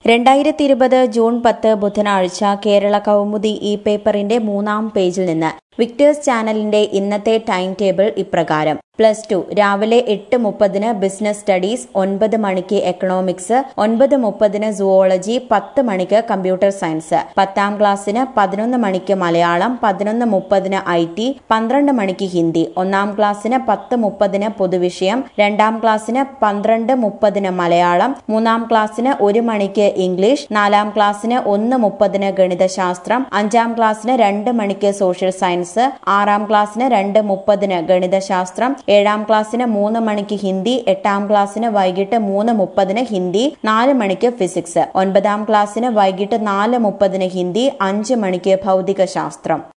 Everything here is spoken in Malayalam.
രണ്ടായിരത്തി ഇരുപത് ജൂൺ പത്ത് ബുധനാഴ്ച കേരള കൗമുദി ഇ പേപ്പറിന്റെ മൂന്നാം പേജിൽ നിന്ന് വിക്ടേഴ്സ് ചാനലിന്റെ ഇന്നത്തെ ടൈം ടേബിൾ ഇപ്രകാരം പ്ലസ് ടു രാവിലെ എട്ട് മുപ്പതിന് ബിസിനസ് സ്റ്റഡീസ് ഒൻപത് മണിക്ക് എക്കണോമിക്സ് ഒൻപത് മുപ്പതിന് സുവോളജി പത്ത് മണിക്ക് കമ്പ്യൂട്ടർ സയൻസ് പത്താം ക്ലാസ്സിന് പതിനൊന്ന് മണിക്ക് മലയാളം പതിനൊന്ന് മുപ്പതിന് ഐ ടി പന്ത്രണ്ട് മണിക്ക് ഹിന്ദി ഒന്നാം ക്ലാസ്സിന് പത്ത് മുപ്പതിന് പൊതുവിഷയം രണ്ടാം ക്ലാസ്സിന് പന്ത്രണ്ട് മുപ്പതിന് മലയാളം മൂന്നാം ക്ലാസ്സിന് ഒരു മണിക്ക് ഇംഗ്ലീഷ് നാലാം ക്ലാസ്സിന് ഒന്ന് മുപ്പതിന് ഗണിതശാസ്ത്രം അഞ്ചാം ക്ലാസ്സിന് രണ്ട് മണിക്ക് സോഷ്യൽ സയൻസ് ആറാം ക്ലാസ്സിന് രണ്ട് മുപ്പതിന് ഗണിതശാസ്ത്രം ഏഴാം ക്ലാസ്സിന് മൂന്ന് മണിക്ക് ഹിന്ദി എട്ടാം ക്ലാസ്സിന് വൈകിട്ട് മൂന്ന് മുപ്പതിന് ഹിന്ദി നാല് മണിക്ക് ഫിസിക്സ് ഒൻപതാം ക്ലാസ്സിന് വൈകിട്ട് നാല് മുപ്പതിന് ഹിന്ദി അഞ്ച് മണിക്ക് ഭൗതിക ശാസ്ത്രം